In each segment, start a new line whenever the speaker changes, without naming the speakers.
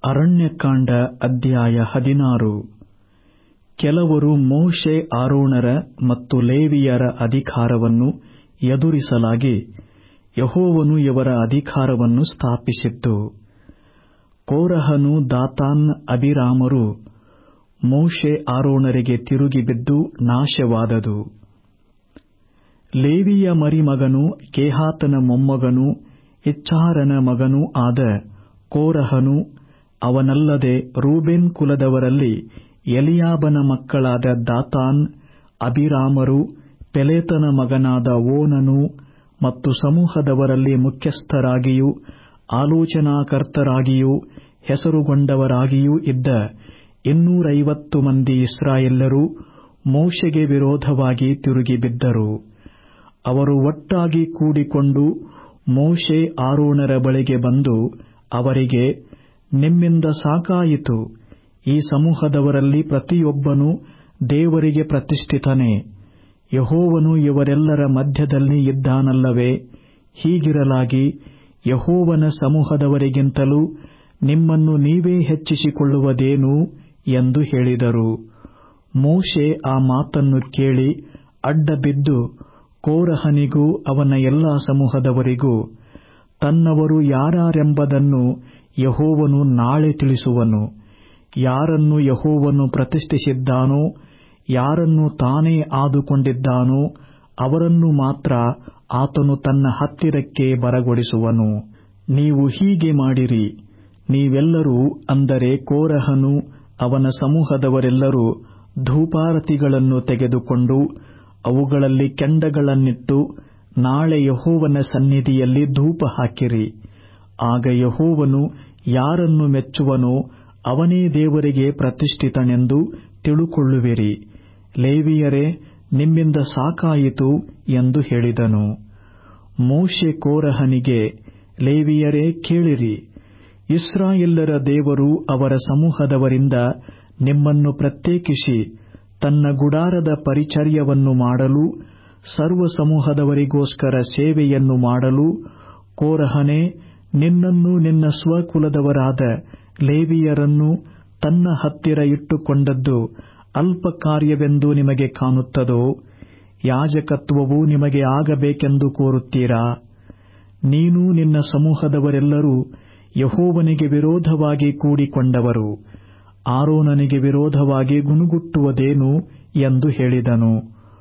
ಅರಣ್ಯಕಾಂಡ ಅಧ್ಯಾಯ ಹದಿನಾರು ಕೆಲವರು ಮೋಶೆ ಆರೋಣರ ಮತ್ತು ಲೇವಿಯರ ಅಧಿಕಾರವನ್ನು ಎದುರಿಸಲಾಗಿ ಯೆಹೋವನು ಇವರ ಅಧಿಕಾರವನ್ನು ಸ್ಥಾಪಿಸಿದ್ದು ಕೋರಹನು ದಾತಾನ್ ಅಬಿರಾಮರು ಮೋಶೆ ಆರೋಣರಿಗೆ ತಿರುಗಿ ಬಿದ್ದು ನಾಶವಾದದು ಲೇವಿಯ ಮರಿಮಗನೂ ಕೇಹಾತನ ಮೊಮ್ಮಗನೂ ಇಚ್ಹಾರನ ಮಗನೂ ಆದ ಕೋರಹನು ಅವನಲ್ಲದೆ ರೂಬೇನ್ ಕುಲದವರಲ್ಲಿ ಎಲಿಯಾಬನ ಮಕ್ಕಳಾದ ದಾತಾನ್ ಅಬಿರಾಮರು ಪೆಲೇತನ ಮಗನಾದ ಓನನು ಮತ್ತು ಸಮೂಹದವರಲ್ಲಿ ಮುಖ್ಯಸ್ಥರಾಗಿಯೂ ಆಲೋಚನಾಕರ್ತರಾಗಿಯೂ ಹೆಸರುಗೊಂಡವರಾಗಿಯೂ ಇದ್ದ ಇನ್ನೂರೈವತ್ತು ಮಂದಿ ಇಸ್ರಾಯೇಲ್ಯರು ಮೋಶೆಗೆ ವಿರೋಧವಾಗಿ ತಿರುಗಿಬಿದ್ದರು ಅವರು ಒಟ್ಟಾಗಿ ಕೂಡಿಕೊಂಡು ಮೋಶೆ ಆರೋಣರ ಬಳಿಗೆ ಬಂದು ಅವರಿಗೆ ನಿಮ್ಮಿಂದ ಸಾಕಾಯಿತು ಈ ಸಮೂಹದವರಲ್ಲಿ ಪ್ರತಿಯೊಬ್ಬನೂ ದೇವರಿಗೆ ಪ್ರತಿಷ್ಠಿತನೇ ಯೆಹೋವನು ಇವರೆಲ್ಲರ ಮಧ್ಯದಲ್ಲಿ ಇದ್ದಾನಲ್ಲವೇ ಹೀಗಿರಲಾಗಿ ಯೆಹೋವನ ಸಮೂಹದವರಿಗಿಂತಲೂ ನಿಮ್ಮನ್ನು ನೀವೇ ಹೆಚ್ಚಿಸಿಕೊಳ್ಳುವುದೇನು ಎಂದು ಹೇಳಿದರು ಮೋಶೆ ಆ ಮಾತನ್ನು ಕೇಳಿ ಅಡ್ಡಬಿದ್ದು ಕೋರಹನಿಗೂ ಅವನ ಎಲ್ಲಾ ಸಮೂಹದವರಿಗೂ ತನ್ನವರು ಯಾರಾರೆಂಬುದನ್ನು ಯೆಹೋವನು ನಾಳೆ ತಿಳಿಸುವನು ಯಾರನ್ನು ಯೆಹೋವನು ಪ್ರತಿಷ್ಠಿಸಿದ್ದಾನೋ ಯಾರನ್ನು ತಾನೇ ಆದುಕೊಂಡಿದ್ದಾನೋ ಅವರನ್ನು ಮಾತ್ರ ಆತನು ತನ್ನ ಹತ್ತಿರಕ್ಕೆ ಬರಗೊಡಿಸುವನು ನೀವು ಹೀಗೆ ಮಾಡಿರಿ ನೀವೆಲ್ಲರೂ ಅಂದರೆ ಕೋರಹನು ಅವನ ಸಮೂಹದವರೆಲ್ಲರೂ ಧೂಪಾರತಿಗಳನ್ನು ತೆಗೆದುಕೊಂಡು ಅವುಗಳಲ್ಲಿ ಕೆಂಡಗಳನ್ನಿಟ್ಟು ನಾಳೆ ಯೆಹೋವನ ಸನ್ನಿಧಿಯಲ್ಲಿ ಧೂಪ ಹಾಕಿರಿ ಆಗ ಯೆಹೋವನು ಯಾರನ್ನು ಮೆಚ್ಚುವನೋ ಅವನೇ ದೇವರಿಗೆ ಪ್ರತಿಷ್ಠಿತನೆಂದು ತಿಳುಕೊಳ್ಳುವಿರಿ ಲೇವಿಯರೇ ನಿಮ್ಮಿಂದ ಸಾಕಾಯಿತು ಎಂದು ಹೇಳಿದನು ಮೋಶೆ ಕೋರಹನಿಗೆ ಲೇವಿಯರೇ ಕೇಳಿರಿ ಇಸ್ರಾಯೇಲ್ಯರ ದೇವರು ಅವರ ಸಮೂಹದವರಿಂದ ನಿಮ್ಮನ್ನು ಪ್ರತ್ಯೇಕಿಸಿ ತನ್ನ ಗುಡಾರದ ಪರಿಚರ್ಯವನ್ನು ಮಾಡಲು ಸರ್ವ ಸಮೂಹದವರಿಗೋಸ್ಕರ ಸೇವೆಯನ್ನು ಮಾಡಲು ಕೋರಹನೇ ನಿನ್ನನ್ನು ನಿನ್ನ ಸ್ವಕುಲದವರಾದ ಲೇವಿಯರನ್ನು ತನ್ನ ಹತ್ತಿರ ಇಟ್ಟುಕೊಂಡದ್ದು ಅಲ್ಪ ಕಾರ್ಯವೆಂದು ನಿಮಗೆ ಕಾಣುತ್ತದೋ ಯಾಜಕತ್ವವು ನಿಮಗೆ ಆಗಬೇಕೆಂದು ಕೋರುತ್ತೀರಾ ನೀನು ನಿನ್ನ ಸಮೂಹದವರೆಲ್ಲರೂ ಯಹೋವನಿಗೆ ವಿರೋಧವಾಗಿ ಕೂಡಿಕೊಂಡವರು ಆರೋನನಿಗೆ ವಿರೋಧವಾಗಿ ಗುನುಗುಟ್ಟುವುದೇನು ಎಂದು ಹೇಳಿದನು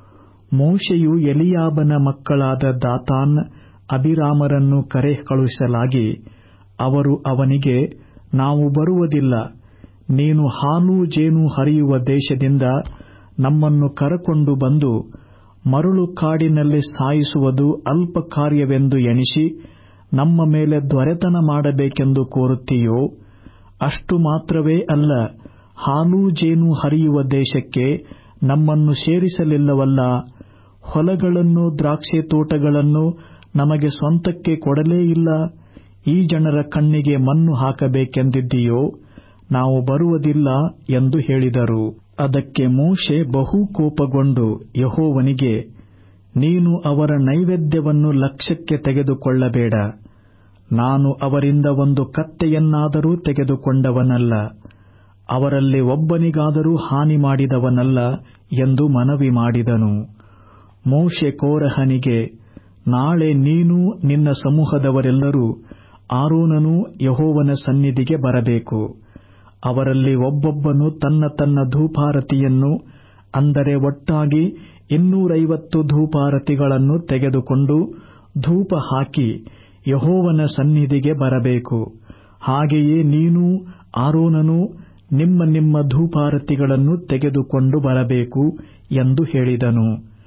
ಮೋಶೆಯು ಎಲಿಯಾಬನ ಮಕ್ಕಳಾದ ದಾತಾನ್ ಅಬಿರಾಮರನ್ನು ಕರೆ ಕಳುಹಿಸಲಾಗಿ ಅವರು ಅವನಿಗೆ ನಾವು ಬರುವುದಿಲ್ಲ ನೀನು ಹಾಲು ಜೇನು ಹರಿಯುವ ದೇಶದಿಂದ ನಮ್ಮನ್ನು ಕರಕೊಂಡು ಬಂದು ಮರಳು ಕಾಡಿನಲ್ಲಿ ಸಾಯಿಸುವುದು ಅಲ್ಪ ಕಾರ್ಯವೆಂದು ಎಣಿಸಿ ನಮ್ಮ ಮೇಲೆ ದೊರೆತನ ಮಾಡಬೇಕೆಂದು ಕೋರುತ್ತೀಯೋ ಅಷ್ಟು ಮಾತ್ರವೇ ಅಲ್ಲ ಹಾಲು ಜೇನು ಹರಿಯುವ ದೇಶಕ್ಕೆ ನಮ್ಮನ್ನು ಸೇರಿಸಲಿಲ್ಲವಲ್ಲ ಹೊಲಗಳನ್ನು ದ್ರಾಕ್ಷಿ ತೋಟಗಳನ್ನು ನಮಗೆ ಸ್ವಂತಕ್ಕೆ ಕೊಡಲೇ ಇಲ್ಲ ಈ ಜನರ ಕಣ್ಣಿಗೆ ಮಣ್ಣು ಹಾಕಬೇಕೆಂದಿದ್ದೀಯೋ ನಾವು ಬರುವುದಿಲ್ಲ ಎಂದು ಹೇಳಿದರು ಅದಕ್ಕೆ ಮೋಶೆ ಬಹು ಕೋಪಗೊಂಡು ಯಹೋವನಿಗೆ ನೀನು ಅವರ ನೈವೇದ್ಯವನ್ನು ಲಕ್ಷ್ಯಕ್ಕೆ ತೆಗೆದುಕೊಳ್ಳಬೇಡ ನಾನು ಅವರಿಂದ ಒಂದು ಕತ್ತೆಯನ್ನಾದರೂ ತೆಗೆದುಕೊಂಡವನಲ್ಲ ಅವರಲ್ಲಿ ಒಬ್ಬನಿಗಾದರೂ ಹಾನಿ ಮಾಡಿದವನಲ್ಲ ಎಂದು ಮನವಿ ಮಾಡಿದನು ಮೋಶೆ ಕೋರಹನಿಗೆ ನಾಳೆ ನೀನು ನಿನ್ನ ಸಮೂಹದವರೆಲ್ಲರೂ ಆರೋನನು ಯಹೋವನ ಸನ್ನಿಧಿಗೆ ಬರಬೇಕು ಅವರಲ್ಲಿ ಒಬ್ಬೊಬ್ಬನು ತನ್ನ ತನ್ನ ಧೂಪಾರತಿಯನ್ನು ಅಂದರೆ ಒಟ್ಟಾಗಿ ಇನ್ನೂರೈವತ್ತು ಧೂಪಾರತಿಗಳನ್ನು ತೆಗೆದುಕೊಂಡು ಧೂಪ ಹಾಕಿ ಯಹೋವನ ಸನ್ನಿಧಿಗೆ ಬರಬೇಕು ಹಾಗೆಯೇ ನೀನು ಆರೋನನು ನಿಮ್ಮ ನಿಮ್ಮ ಧೂಪಾರತಿಗಳನ್ನು ತೆಗೆದುಕೊಂಡು ಬರಬೇಕು ಎಂದು ಹೇಳಿದನು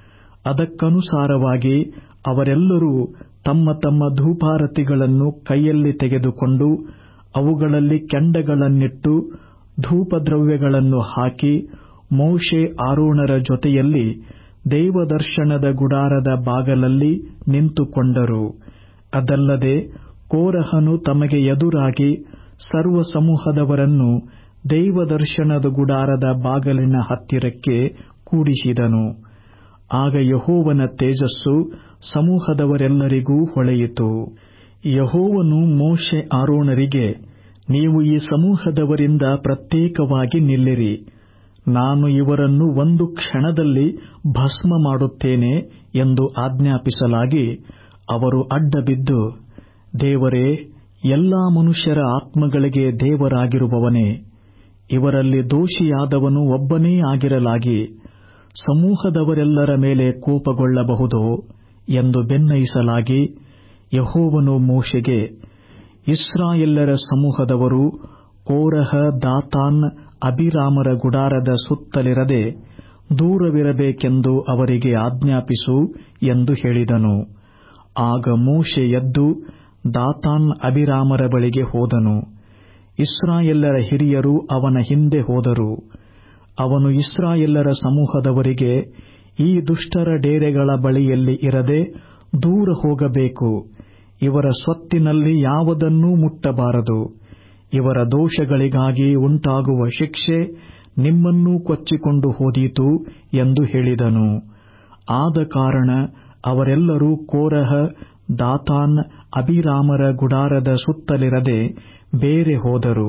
ಅದಕ್ಕನುಸಾರವಾಗಿ ಅವರೆಲ್ಲರೂ ತಮ್ಮ ತಮ್ಮ ಧೂಪಾರತಿಗಳನ್ನು ಕೈಯಲ್ಲಿ ತೆಗೆದುಕೊಂಡು ಅವುಗಳಲ್ಲಿ ಕೆಂಡಗಳನ್ನಿಟ್ಟು ಧೂಪದ್ರವ್ಯಗಳನ್ನು ಹಾಕಿ ಮೋಶೆ ಆರೋಣರ ಜೊತೆಯಲ್ಲಿ ದೇವದರ್ಶನದ ಗುಡಾರದ ಬಾಗಲಲ್ಲಿ ನಿಂತುಕೊಂಡರು ಅದಲ್ಲದೆ ಕೋರಹನು ತಮಗೆ ಎದುರಾಗಿ ಸರ್ವ ಸಮೂಹದವರನ್ನು ದೇವದರ್ಶನದ ಗುಡಾರದ ಬಾಗಲಿನ ಹತ್ತಿರಕ್ಕೆ ಕೂಡಿಸಿದನು ಆಗ ಯಹೋವನ ತೇಜಸ್ಸು ಸಮೂಹದವರೆಲ್ಲರಿಗೂ ಹೊಳೆಯಿತು ಯಹೋವನು ಮೋಶೆ ಆರೋಣರಿಗೆ ನೀವು ಈ ಸಮೂಹದವರಿಂದ ಪ್ರತ್ಯೇಕವಾಗಿ ನಿಲ್ಲಿರಿ ನಾನು ಇವರನ್ನು ಒಂದು ಕ್ಷಣದಲ್ಲಿ ಭಸ್ಮ ಮಾಡುತ್ತೇನೆ ಎಂದು ಆಜ್ಞಾಪಿಸಲಾಗಿ ಅವರು ಅಡ್ಡಬಿದ್ದು ದೇವರೇ ಎಲ್ಲಾ ಮನುಷ್ಯರ ಆತ್ಮಗಳಿಗೆ ದೇವರಾಗಿರುವವನೇ ಇವರಲ್ಲಿ ದೋಷಿಯಾದವನು ಒಬ್ಬನೇ ಆಗಿರಲಾಗಿ ಸಮೂಹದವರೆಲ್ಲರ ಮೇಲೆ ಕೋಪಗೊಳ್ಳಬಹುದೋ ಎಂದು ಬೆನ್ನಯಿಸಲಾಗಿ ಯಹೋವನು ಮೋಶೆಗೆ ಇಸ್ರಾಯೆಲ್ಲರ ಸಮೂಹದವರು ಕೋರಹ ದಾತಾನ್ ಅಬಿರಾಮರ ಗುಡಾರದ ಸುತ್ತಲಿರದೆ ದೂರವಿರಬೇಕೆಂದು ಅವರಿಗೆ ಆಜ್ಞಾಪಿಸು ಎಂದು ಹೇಳಿದನು ಆಗ ಮೋಶೆ ಎದ್ದು ದಾತಾನ್ ಅಬಿರಾಮರ ಬಳಿಗೆ ಹೋದನು ಇಸ್ರಾಯೆಲ್ಲರ ಹಿರಿಯರು ಅವನ ಹಿಂದೆ ಹೋದರು ಅವನು ಇಸ್ರಾಯೆಲ್ಲರ ಸಮೂಹದವರಿಗೆ ಈ ದುಷ್ಟರ ಡೇರೆಗಳ ಬಳಿಯಲ್ಲಿ ಇರದೆ ದೂರ ಹೋಗಬೇಕು ಇವರ ಸ್ವತ್ತಿನಲ್ಲಿ ಯಾವುದನ್ನೂ ಮುಟ್ಟಬಾರದು ಇವರ ದೋಷಗಳಿಗಾಗಿ ಉಂಟಾಗುವ ಶಿಕ್ಷೆ ನಿಮ್ಮನ್ನೂ ಕೊಚ್ಚಿಕೊಂಡು ಹೋದೀತು ಎಂದು ಹೇಳಿದನು ಆದ ಕಾರಣ ಅವರೆಲ್ಲರೂ ಕೋರಹ ದಾತಾನ್ ಅಬಿರಾಮರ ಗುಡಾರದ ಸುತ್ತಲಿರದೆ ಬೇರೆ ಹೋದರು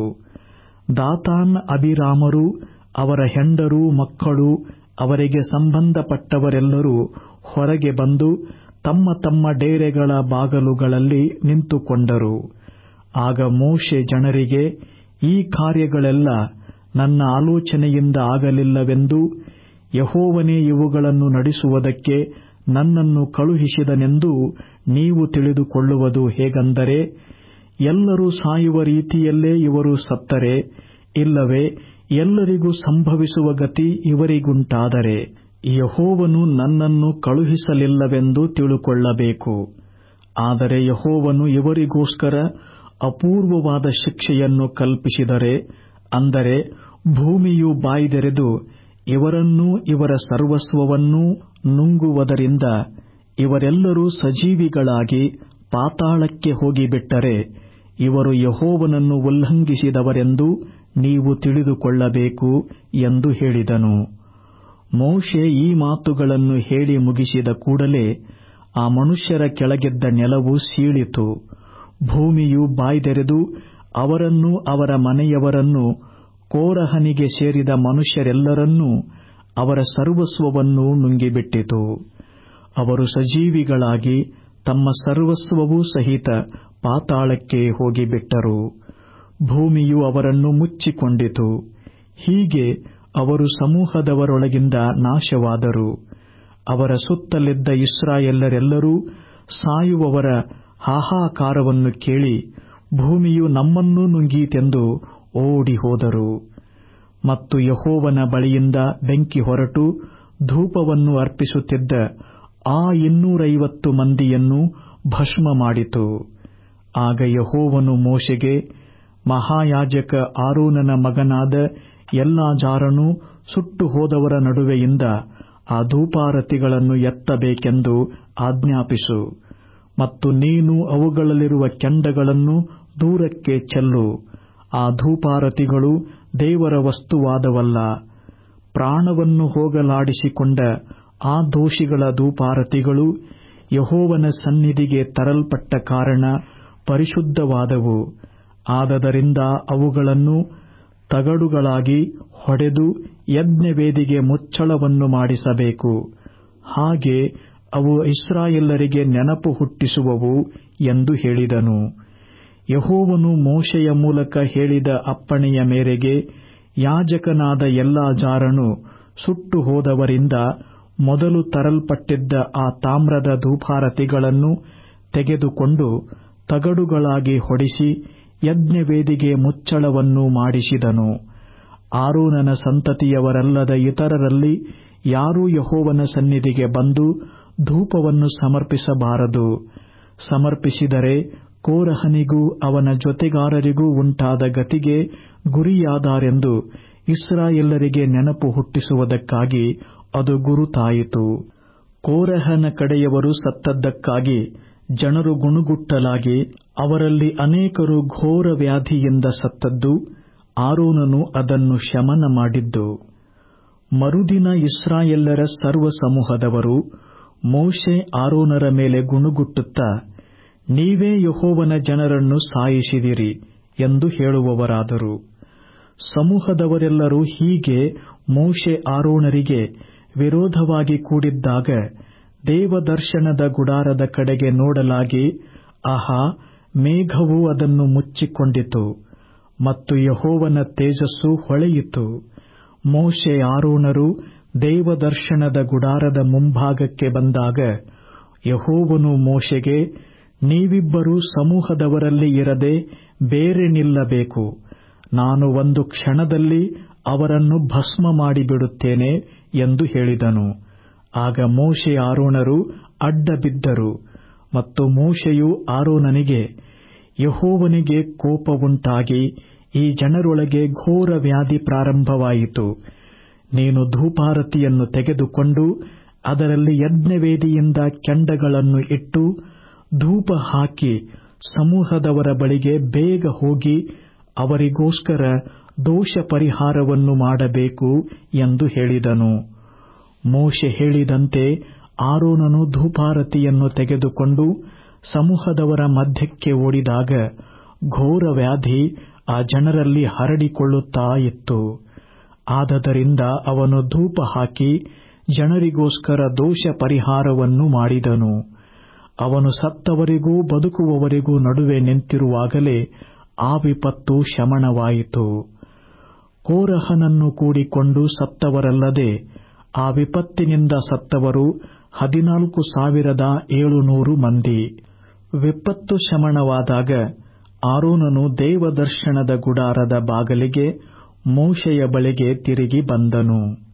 ದಾತಾನ್ ಅಬಿರಾಮರು ಅವರ ಹೆಂಡರು ಮಕ್ಕಳು ಅವರಿಗೆ ಸಂಬಂಧಪಟ್ಟವರೆಲ್ಲರೂ ಹೊರಗೆ ಬಂದು ತಮ್ಮ ತಮ್ಮ ಡೇರೆಗಳ ಬಾಗಲುಗಳಲ್ಲಿ ನಿಂತುಕೊಂಡರು ಆಗ ಮೋಶೆ ಜನರಿಗೆ ಈ ಕಾರ್ಯಗಳೆಲ್ಲ ನನ್ನ ಆಲೋಚನೆಯಿಂದ ಆಗಲಿಲ್ಲವೆಂದೂ ಯಹೋವನೇ ಇವುಗಳನ್ನು ನಡೆಸುವುದಕ್ಕೆ ನನ್ನನ್ನು ಕಳುಹಿಸಿದನೆಂದೂ ನೀವು ತಿಳಿದುಕೊಳ್ಳುವುದು ಹೇಗೆಂದರೆ ಎಲ್ಲರೂ ಸಾಯುವ ರೀತಿಯಲ್ಲೇ ಇವರು ಸತ್ತರೆ ಇಲ್ಲವೇ ಎಲ್ಲರಿಗೂ ಸಂಭವಿಸುವ ಗತಿ ಇವರಿಗುಂಟಾದರೆ ಯಹೋವನು ನನ್ನನ್ನು ಕಳುಹಿಸಲಿಲ್ಲವೆಂದು ತಿಳುಕೊಳ್ಳಬೇಕು ಆದರೆ ಯಹೋವನು ಇವರಿಗೋಸ್ಕರ ಅಪೂರ್ವವಾದ ಶಿಕ್ಷೆಯನ್ನು ಕಲ್ಪಿಸಿದರೆ ಅಂದರೆ ಭೂಮಿಯು ಬಾಯ್ದೆರೆದು ಇವರನ್ನೂ ಇವರ ಸರ್ವಸ್ವವನ್ನೂ ನುಂಗುವುದರಿಂದ ಇವರೆಲ್ಲರೂ ಸಜೀವಿಗಳಾಗಿ ಪಾತಾಳಕ್ಕೆ ಹೋಗಿಬಿಟ್ಟರೆ ಇವರು ಯಹೋವನನ್ನು ಉಲ್ಲಂಘಿಸಿದವರೆಂದು ನೀವು ತಿಳಿದುಕೊಳ್ಳಬೇಕು ಎಂದು ಹೇಳಿದನು ಮೋಶೆ ಈ ಮಾತುಗಳನ್ನು ಹೇಳಿ ಮುಗಿಸಿದ ಕೂಡಲೇ ಆ ಮನುಷ್ಯರ ಕೆಳಗಿದ್ದ ನೆಲವು ಸೀಳಿತು ಭೂಮಿಯು ಬಾಯ್ದೆರೆದು ಅವರನ್ನೂ ಅವರ ಮನೆಯವರನ್ನೂ ಕೋರಹನಿಗೆ ಸೇರಿದ ಮನುಷ್ಯರೆಲ್ಲರನ್ನೂ ಅವರ ಸರ್ವಸ್ವವನ್ನೂ ನುಂಗಿಬಿಟ್ಟಿತು ಅವರು ಸಜೀವಿಗಳಾಗಿ ತಮ್ಮ ಸರ್ವಸ್ವವೂ ಸಹಿತ ಪಾತಾಳಕ್ಕೆ ಹೋಗಿಬಿಟ್ಟರು ಭೂಮಿಯು ಅವರನ್ನು ಮುಚ್ಚಿಕೊಂಡಿತು ಹೀಗೆ ಅವರು ಸಮೂಹದವರೊಳಗಿಂದ ನಾಶವಾದರು ಅವರ ಸುತ್ತಲಿದ್ದ ಇಸ್ರಾಯೆಲ್ಲರೆಲ್ಲರೂ ಸಾಯುವವರ ಹಾಹಾಕಾರವನ್ನು ಕೇಳಿ ಭೂಮಿಯು ನಮ್ಮನ್ನೂ ನುಂಗೀತೆಂದು ಓಡಿ ಹೋದರು ಮತ್ತು ಯಹೋವನ ಬಳಿಯಿಂದ ಬೆಂಕಿ ಹೊರಟು ಧೂಪವನ್ನು ಅರ್ಪಿಸುತ್ತಿದ್ದ ಆ ಇನ್ನೂರೈವತ್ತು ಮಂದಿಯನ್ನು ಭಸ್ಮ ಮಾಡಿತು ಆಗ ಯಹೋವನು ಮೋಶೆಗೆ ಮಹಾಯಾಜಕ ಆರೋನನ ಮಗನಾದ ಎಲ್ಲಾಜಾರನು ಸುಟ್ಟು ಹೋದವರ ನಡುವೆಯಿಂದ ಆ ಧೂಪಾರತಿಗಳನ್ನು ಎತ್ತಬೇಕೆಂದು ಆಜ್ಞಾಪಿಸು ಮತ್ತು ನೀನು ಅವುಗಳಲ್ಲಿರುವ ಕೆಂಡಗಳನ್ನು ದೂರಕ್ಕೆ ಚೆಲ್ಲು ಆ ಧೂಪಾರತಿಗಳು ದೇವರ ವಸ್ತುವಾದವಲ್ಲ ಪ್ರಾಣವನ್ನು ಹೋಗಲಾಡಿಸಿಕೊಂಡ ಆ ದೋಷಿಗಳ ಧೂಪಾರತಿಗಳು ಯಹೋವನ ಸನ್ನಿಧಿಗೆ ತರಲ್ಪಟ್ಟ ಕಾರಣ ಪರಿಶುದ್ಧವಾದವು ಆದದರಿಂದ ಅವುಗಳನ್ನು ತಗಡುಗಳಾಗಿ ಹೊಡೆದು ಯಜ್ಞವೇದಿಗೆ ಮುಚ್ಚಳವನ್ನು ಮಾಡಿಸಬೇಕು ಹಾಗೆ ಅವು ಇಸ್ರಾಯೆಲ್ಲರಿಗೆ ನೆನಪು ಹುಟ್ಟಿಸುವವು ಎಂದು ಹೇಳಿದನು ಯಹೋವನು ಮೋಶೆಯ ಮೂಲಕ ಹೇಳಿದ ಅಪ್ಪಣೆಯ ಮೇರೆಗೆ ಯಾಜಕನಾದ ಎಲ್ಲಾಜಾರನು ಸುಟ್ಟು ಹೋದವರಿಂದ ಮೊದಲು ತರಲ್ಪಟ್ಟಿದ್ದ ಆ ತಾಮ್ರದ ಧೂಪಾರತಿಗಳನ್ನು ತೆಗೆದುಕೊಂಡು ತಗಡುಗಳಾಗಿ ಹೊಡಿಸಿ ಯಜ್ಞವೇದಿಗೆ ಮುಚ್ಚಳವನ್ನು ಮಾಡಿಸಿದನು ಆರೋನನ ಸಂತತಿಯವರಲ್ಲದ ಇತರರಲ್ಲಿ ಯಾರೂ ಯಹೋವನ ಸನ್ನಿಧಿಗೆ ಬಂದು ಧೂಪವನ್ನು ಸಮರ್ಪಿಸಬಾರದು ಸಮರ್ಪಿಸಿದರೆ ಕೋರಹನಿಗೂ ಅವನ ಜೊತೆಗಾರರಿಗೂ ಉಂಟಾದ ಗತಿಗೆ ಗುರಿಯಾದಾರೆಂದು ಇಸ್ರಾಯೆಲ್ಲರಿಗೆ ನೆನಪು ಹುಟ್ಟಿಸುವುದಕ್ಕಾಗಿ ಅದು ಗುರುತಾಯಿತು ಕೋರಹನ ಕಡೆಯವರು ಸತ್ತದ್ದಕ್ಕಾಗಿ ಜನರು ಗುಣುಗುಟ್ಟಲಾಗಿ ಅವರಲ್ಲಿ ಅನೇಕರು ಘೋರ ವ್ಯಾಧಿಯಿಂದ ಸತ್ತದ್ದು ಆರೋನನು ಅದನ್ನು ಶಮನ ಮಾಡಿದ್ದು ಮರುದಿನ ಇಸ್ರಾಯೆಲ್ಲರ ಸರ್ವ ಸಮೂಹದವರು ಮೋಶೆ ಆರೋನರ ಮೇಲೆ ಗುಣುಗುಟ್ಟುತ್ತಾ ನೀವೇ ಯಹೋವನ ಜನರನ್ನು ಸಾಯಿಸಿದಿರಿ ಎಂದು ಹೇಳುವವರಾದರು ಸಮೂಹದವರೆಲ್ಲರೂ ಹೀಗೆ ಮೋಶೆ ಆರೋಣರಿಗೆ ವಿರೋಧವಾಗಿ ಕೂಡಿದ್ದಾಗ ದೇವದರ್ಶನದ ಗುಡಾರದ ಕಡೆಗೆ ನೋಡಲಾಗಿ ಆಹಾ ಮೇಘವು ಅದನ್ನು ಮುಚ್ಚಿಕೊಂಡಿತು ಮತ್ತು ಯಹೋವನ ತೇಜಸ್ಸು ಹೊಳೆಯಿತು ಮೋಶೆ ಆರೋಣರು ದೇವದರ್ಶನದ ಗುಡಾರದ ಮುಂಭಾಗಕ್ಕೆ ಬಂದಾಗ ಯಹೋವನು ಮೋಶೆಗೆ ನೀವಿಬ್ಬರೂ ಸಮೂಹದವರಲ್ಲಿ ಇರದೆ ಬೇರೆ ನಿಲ್ಲಬೇಕು ನಾನು ಒಂದು ಕ್ಷಣದಲ್ಲಿ ಅವರನ್ನು ಭಸ್ಮ ಮಾಡಿಬಿಡುತ್ತೇನೆ ಎಂದು ಹೇಳಿದನು ಆಗ ಮೋಶೆ ಆರೋಣರು ಅಡ್ಡ ಬಿದ್ದರು ಮತ್ತು ಮೋಶೆಯು ಆರೋನನಿಗೆ ಯಹೋವನಿಗೆ ಕೋಪವುಂಟಾಗಿ ಈ ಜನರೊಳಗೆ ಘೋರ ವ್ಯಾಧಿ ಪ್ರಾರಂಭವಾಯಿತು ನೀನು ಧೂಪಾರತಿಯನ್ನು ತೆಗೆದುಕೊಂಡು ಅದರಲ್ಲಿ ಯಜ್ಞವೇದಿಯಿಂದ ಕೆಂಡಗಳನ್ನು ಇಟ್ಟು ಧೂಪ ಹಾಕಿ ಸಮೂಹದವರ ಬಳಿಗೆ ಬೇಗ ಹೋಗಿ ಅವರಿಗೋಸ್ಕರ ದೋಷ ಪರಿಹಾರವನ್ನು ಮಾಡಬೇಕು ಎಂದು ಹೇಳಿದನು ಮೋಶೆ ಹೇಳಿದಂತೆ ಆರೋನನು ಧೂಪಾರತಿಯನ್ನು ತೆಗೆದುಕೊಂಡು ಸಮೂಹದವರ ಮಧ್ಯಕ್ಕೆ ಓಡಿದಾಗ ಘೋರ ವ್ಯಾಧಿ ಆ ಜನರಲ್ಲಿ ಹರಡಿಕೊಳ್ಳುತ್ತಾ ಇತ್ತು ಆದದರಿಂದ ಅವನು ಧೂಪ ಹಾಕಿ ಜನರಿಗೋಸ್ಕರ ದೋಷ ಪರಿಹಾರವನ್ನು ಮಾಡಿದನು ಅವನು ಸತ್ತವರಿಗೂ ಬದುಕುವವರಿಗೂ ನಡುವೆ ನಿಂತಿರುವಾಗಲೇ ಆ ವಿಪತ್ತು ಶಮನವಾಯಿತು ಕೋರಹನನ್ನು ಕೂಡಿಕೊಂಡು ಸತ್ತವರಲ್ಲದೆ ಆ ವಿಪತ್ತಿನಿಂದ ಸತ್ತವರು ಹದಿನಾಲ್ಕು ಸಾವಿರದ ಏಳುನೂರು ಮಂದಿ ವಿಪತ್ತು ಶಮನವಾದಾಗ ಆರೋನನು ದೇವದರ್ಶನದ ಗುಡಾರದ ಬಾಗಲಿಗೆ ಮೋಶೆಯ ಬಳಿಗೆ ತಿರುಗಿ ಬಂದನು